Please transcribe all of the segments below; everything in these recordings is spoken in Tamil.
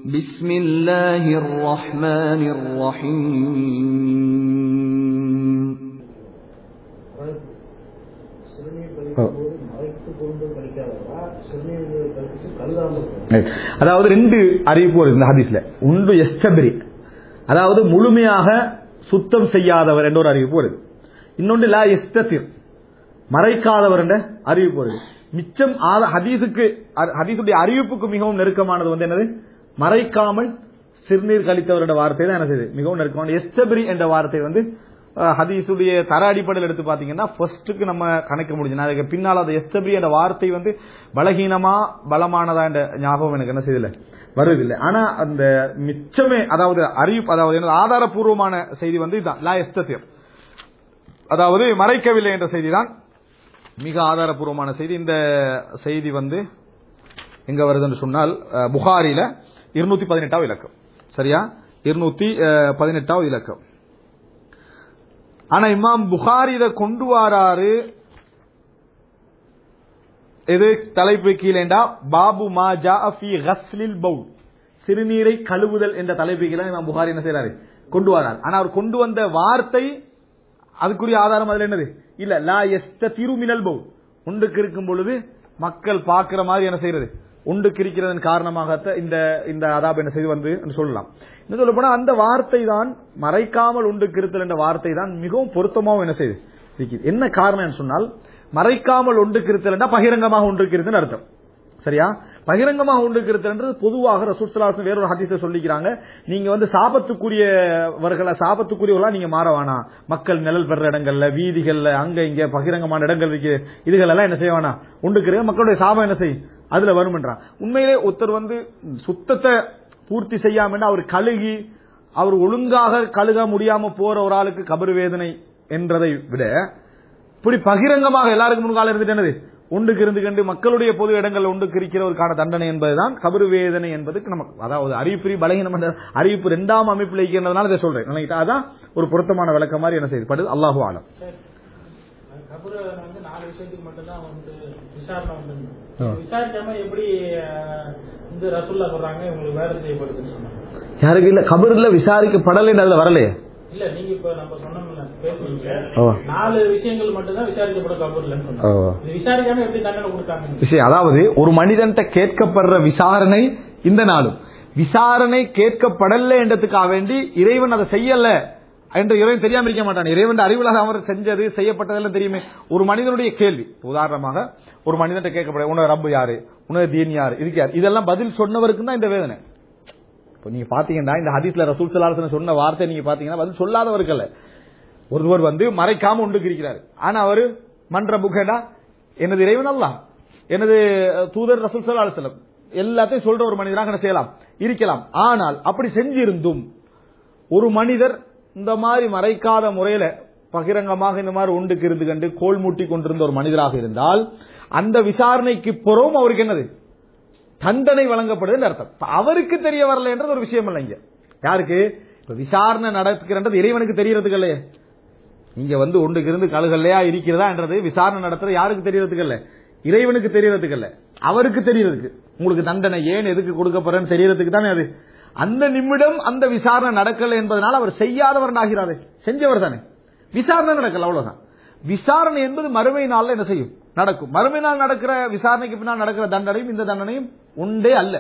بسم الله الرحمن الرحيم சிறுநீர் கழிக்கும் போது மறைத்து கொண்டு கழிக்காதவா சிறுநீர் கழிச்சு கழுதாமல் அதாவது ரெண்டு அறிவிப்பு வருது இந்த ஹதீஸ்ல ஒன்று எஸ்டபிரி அதாவது முழுமையாக சுத்தம் செய்யாதவர் என்ற ஒரு அறிவிப்பு வருது இன்னொன்று லா எஸ்தசிர் மறைக்காதவர் என்ற அறிவிப்பு வருது மிச்சம் ஆத- ஹதீஸுக்கு அ- ஹதீஸுடைய அறிவிப்புக்கு மிகவும் நெருக்கமானது வந்து என்னது மறைக்காமல் சிறுநீர் கழித்தவர் என்ற வார்த்தை தான் என்ன செய்யுது மிகவும் நெருக்கமான எஸ்டபிரி என்ற வார்த்தை வந்து அஹ், ஹதீஸுடைய தர அடிப்படையில் எடுத்து பாத்தீங்கன்னா ஃபர்ஸ்ட்டுக்கு நம்ம கணக்க முடியும் அதுக்கு பின்னால் அந்த எஸ்டபிரி என்ற வார்த்தை வந்து பலகீனமா பலமானதா என்ற ஞாபகம் எனக்கு என்ன செய்யல வருவதில்லை ஆனா அந்த மிச்சமே அதாவது அறிவிப்பு அதாவது என்னது ஆதாரபூர்வமான செய்தி வந்து இதுதான் லா எஸ்தசிர் அதாவது மறைக்கவில்லை என்ற செய்தி தான் மிக ஆதாரபூர்வமான செய்தி இந்த செய்தி வந்து எங்க வருதுன்னு சொன்னால் அஹ், புகாரில இருநூத்தி பதினெட்டாவது இலக்கம் சரியா இருநூத்தி பதினெட்டாவது இலக்கம் ஆனா இமாம் புகாரி இதை கொண்டு வாராரு இது தலைப்பு கீழேண்டா பாபு மா ஜா ஃபி கஸ்லில் பவுல் சிறுநீரை கழுவுதல் என்ற தலைப்பு கீழே இமாம் புகாரி என்ன செய்யறாரு கொண்டு வரார் ஆனா அவர் கொண்டு வந்த வார்த்தை அதுக்குரிய ஆதாரம் அதுல என்னது இல்ல லா எஸ்த திருமினல் பவுல் உண்டுக்கு இருக்கும் பொழுது மக்கள் பார்க்கிற மாதிரி என்ன செய்யறது உண்டுக்கு இருக்கிறதன் காரணமாக இந்த இந்த அதாப் என்ன செய்து வந்து என்று சொல்லலாம் இன்னும் சொல்ல போனா அந்த வார்த்தை தான் மறைக்காமல் உண்டுக்கு இருத்தல் என்ற வார்த்தை தான் மிகவும் பொருத்தமாகவும் என்ன செய்யுது இருக்குது என்ன காரணம் சொன்னால் மறைக்காமல் ஒன்றுக்கு இருத்தல் என்றால் பகிரங்கமாக ஒன்றுக்கு இருத்தல் அர்த்தம் சரியா பகிரங்கமாக ஒன்றுக்கு இருத்தல்ன்றது பொதுவாக ரசூசலாசன் வேறொரு ஹதீஸை சொல்லிக்கிறாங்க நீங்க வந்து சாபத்துக்குரியவர்களை சாபத்துக்குரியவர்களா நீங்க மாற வேணாம் மக்கள் நிழல் பெற இடங்கள்ல வீதிகள்ல அங்க இங்க பகிரங்கமான இடங்கள் இருக்கு இதுகள் எல்லாம் என்ன செய்ய வேணாம் உண்டுக்கு மக்களுடைய சாபம் என்ன செய்யும் அதுல வரும்ன்றான் உண்மையிலே ஒருத்தர் வந்து சுத்தத்தை பூர்த்தி செய்யாம அவர் கழுகி அவர் ஒழுங்காக கழுக முடியாம போற ஒரு ஆளுக்கு கபரு வேதனை என்றதை விட இப்படி பகிரங்கமாக எல்லாருக்கும் முன்கால இருந்துட்டு என்னது உண்டுக்கு இருந்து கண்டு மக்களுடைய பொது இடங்கள் உண்டுக்கு இருக்கிறவருக்கான தண்டனை என்பதுதான் கபரு வேதனை என்பதுக்கு நமக்கு அதாவது அறிவிப்பு பலகீனம் என்ற அறிவிப்பு இரண்டாம் அமைப்பில் இருக்கின்றதுனால இதை சொல்றேன் நினைக்கிட்டா அதான் ஒரு பொருத்தமான விளக்கம் மாதிரி என்ன செய்யப்படுது அல்லாஹு ஆலம் கபூர் வந்து நாலு விஷயத்துக்கு மட்டும்தான் வந்து விசாரணை வந்து ஆ. விசாரிக்காம எப்படி அஹ், இந்த ரசூல்லா சொல்றாங்க இவங்களுக்கு வேலை செய்யப்படுதுன்னு சொன்னாங்க யாருக்கு இல்ல கபருல விசாரிக்கப்படலைன்னு அதுல வரலையே இல்ல நீங்க இப்ப நம்ம சொன்னோம்ல பேசுனீங்க ஓ. நாலு விஷயங்கள் மட்டும்தான் விசாரிக்கப்படும் கபூர்லன்னு ஓ. சொன்னாங்க இது விசாரிக்காம எப்படி தண்டனை கொடுத்தாங்க விஷயம் அதாவது ஒரு மனிதன்ட்ட கேட்கப்படுற விசாரணை இந்த நாளும் விசாரணை கேட்கப்படல என்றதுக்காக வேண்டி இறைவன் அதை செய்யல என்று இறைவன் தெரியாம இருக்க மாட்டான் இறைவன் அறிவுல அவர் செஞ்சது செய்யப்பட்டதெல்லாம் தெரியுமே ஒரு மனிதனுடைய கேள்வி உதாரணமாக ஒரு மனிதன்ட்ட கேட்கப்பட உனது ரப்பு யாரு உனது தீன் யாரு இதுக்கு யாரு இதெல்லாம் பதில் சொன்னவருக்கு தான் இந்த வேதனை இப்போ நீங்க பாத்தீங்கன்னா இந்த ஹதீஸ்ல ரசூல் சலாசன சொன்ன வார்த்தை நீங்க பாத்தீங்கன்னா பதில் சொல்லாதவருக்கு அல்ல ஒருவர் வந்து மறைக்காம உண்டுக்கு இருக்கிறார் ஆனா அவரு மன்ற புகடா எனது இறைவன் அல்லாஹ் எனது தூதர் ரசூல் சல்லா அலுவலம் எல்லாத்தையும் சொல்ற ஒரு மனிதராக என்ன செய்யலாம் இருக்கலாம் ஆனால் அப்படி செஞ்சிருந்தும் ஒரு மனிதர் இந்த மாதிரி மறைக்காத முறையில பகிரங்கமாக இந்த மாதிரி உண்டுக்கு இருந்து கண்டு கோல் மூட்டி கொண்டிருந்த ஒரு மனிதராக இருந்தால் அந்த விசாரணைக்கு புறவும் அவருக்கு என்னது தண்டனை வழங்கப்படுதுன்னு அர்த்தம் இப்ப அவருக்கு தெரிய வரல என்றது ஒரு விஷயம் இல்லை இங்க யாருக்கு இப்ப விசாரணை நடக்கிறன்றது இறைவனுக்கு தெரியறதுக்கு இல்லையே இங்க வந்து ஒன்றுக்கு இருந்து கழுகல்லையா இருக்கிறதா என்றது விசாரணை நடத்துறது யாருக்கு தெரியறதுக்கு இல்ல இறைவனுக்கு தெரியறதுக்கு இல்ல அவருக்கு தெரியறதுக்கு உங்களுக்கு தண்டனை ஏன் எதுக்கு கொடுக்கப்படுறேன்னு தெரியறதுக்கு தானே அது அந்த நிமிடம் அந்த விசாரணை நடக்கல என்பதனால் அவர் செய்யாதவர் ஆகிறாரே செஞ்சவர் தானே விசாரணை நடக்கல அவ்வளவுதான் விசாரணை என்பது மறுமை நாள்ல என்ன செய்யும் நடக்கும் மறுமை நாள் நடக்கிற விசாரணைக்கு பின்னால் நடக்கிற தண்டனையும் இந்த தண்டனையும் உண்டே அல்ல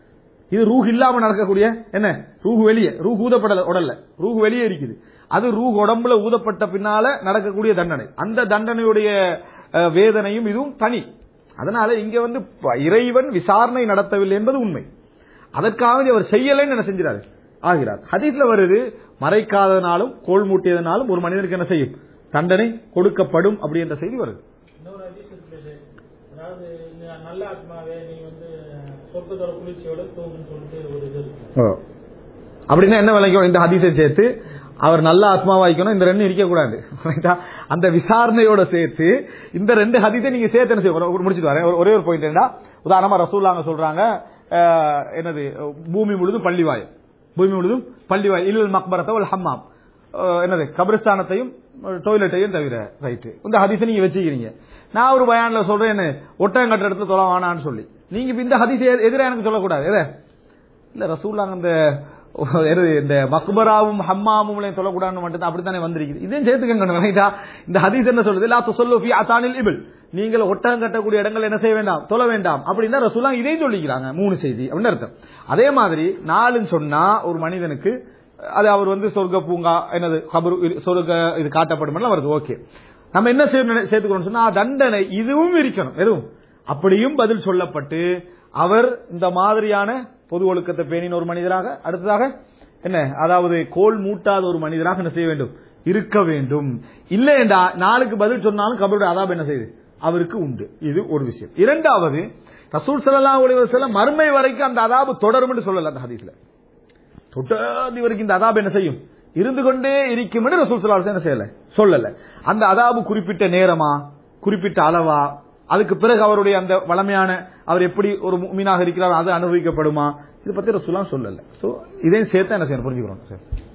இது ரூஹ் இல்லாம நடக்கக்கூடிய என்ன ரூஹ் வெளியே ரூஹ் ஊதப்படல உடல்ல ரூஹ் வெளியே இருக்குது அது ரூஹ் உடம்புல ஊதப்பட்ட பின்னால நடக்கக்கூடிய தண்டனை அந்த தண்டனையுடைய அஹ், வேதனையும் இதுவும் தனி அதனால இங்க வந்து ப- இறைவன் விசாரணை நடத்தவில்லை என்பது உண்மை அதற்காக அவர் செய்யலைன்னு என்ன செஞ்சிறாரு ஆகிறார் ஹதீஸ்ல வருது மறைக்காதனாலும் கோல் மூட்டியதனாலும் ஒரு மனிதனுக்கு என்ன செய்யும் தண்டனை கொடுக்கப்படும் அப்படி என்ற செய்தி வருது இன்னொரு அதிசயம் இருக்குது அதாவது இந்த நல்ல ஆத்மாவே நீ வந்து சொர்க்கத்தோட குளிர்ச்சியோட தூங்குன்னு சொல்லிட்டு ஒரு இது இருக்கு அப்படின்னா என்ன விளைக்கும் இந்த ஹதீஸை சேர்த்து அவர் நல்ல ஆத்மாவா வைக்கணும் இந்த ரெண்டும் இருக்கக்கூடாது ரைட்டா? அந்த விசாரணையோட சேர்த்து இந்த ரெண்டு ஹதீஸை நீங்க சேர்த்து என்ன செய்ய முடிச்சுட்டு வரேன் ஒரே ஒரு பாயிண்ட் என்னடா உதாரணமா ரசூல்லாங்க சொல்றாங்க அஹ், என்னது பூமி முழுதும் பள்ளிவாயம் பூமி முழுதும் பள்ளிவாயம் இல்லல் மக்பரத்தை ஒரு ஹம்மாம் அஹ், என்னது கபிரஸ்தானத்தையும் டாய்லெட்டையும் தவிர ரைட்டு இந்த ஹதீஸை நீங்க வச்சுக்கிறீங்க நான் ஒரு பயான்ல சொல்றேன் என்ன ஒட்டகம் கட்டுற இடத்துல தொலை வேணான்னு சொல்லி நீங்க இப்ப இந்த ஹதீஸ் எதிராக எனக்கு சொல்லக்கூடாது எதை இல்ல ரசூல்லாங்க இந்த எது, இந்த மக்பராவும் ஹம்மாமும் சொல்லக்கூடாதுன்னு மட்டும் தான் அப்படித்தானே வந்திருக்குது இதையும் சேர்த்துக்கங்க ரைட்டா இந்த ஹதீஸ் என்ன சொல்லுது லா துசல்லு ஃபி அதானில் இபில் நீங்கள் ஒட்டகம் கட்டக்கூடிய இடங்கள் என்ன செய்ய வேண்டாம் தொழ வேண்டாம் அப்படின்னா ரசூலா இதையும் சொல்லிக்கிறாங்க மூணு செய்தி அப்படின்னு அர்த்தம் அதே மாதிரி நாலுன்னு சொன்னா ஒரு மனிதனுக்கு அது அவர் வந்து சொர்க்க பூங்கா என்னது கபரு இது- சொர்க்க இது காட்டப்படும் வருது ஓகே நம்ம என்ன செய்யணும் சேர்த்துக்கணும் சொன்னா தண்டனை இதுவும் இருக்கணும் எதுவும் அப்படியும் பதில் சொல்லப்பட்டு அவர் இந்த மாதிரியான பொது ஒழுக்கத்தை பேணின ஒரு மனிதராக அடுத்ததாக என்ன அதாவது கோல் மூட்டாத ஒரு மனிதராக என்ன செய்ய வேண்டும் இருக்க வேண்டும் இல்லையண்டா நாளுக்கு பதில் சொன்னாலும் கபருடைய அதாப் என்ன செய்யுது அவருக்கு உண்டு இது ஒரு விஷயம் இரண்டாவது ரசூல் ஸல்லல்லாஹு அலைஹி வஸல்லம் மறுமை வரைக்கும் அந்த அதாபு தொடரும் என்று சொல்லல அந்த ஹதீஸ்ல தொடர்ந்து வரைக்கும் இந்த அதாபு என்ன செய்யும் இருந்து கொண்டே இருக்கும் என்று ரசூல் ஸல்லல்லாஹு அலைஹி வஸல்லம் என்ன செய்யல சொல்லல அந்த அதாபு குறிப்பிட்ட நேரமா குறிப்பிட்ட அளவா அதுக்கு பிறகு அவருடைய அந்த வளமையான அவர் எப்படி ஒரு மீனாக இருக்கிறார் அது அனுபவிக்கப்படுமா இது பத்தி ரசூலாம் சொல்லல சோ இதையும் சேர்த்து என்ன செய்யணும் புரிஞ்சுக்கிறோம் சார்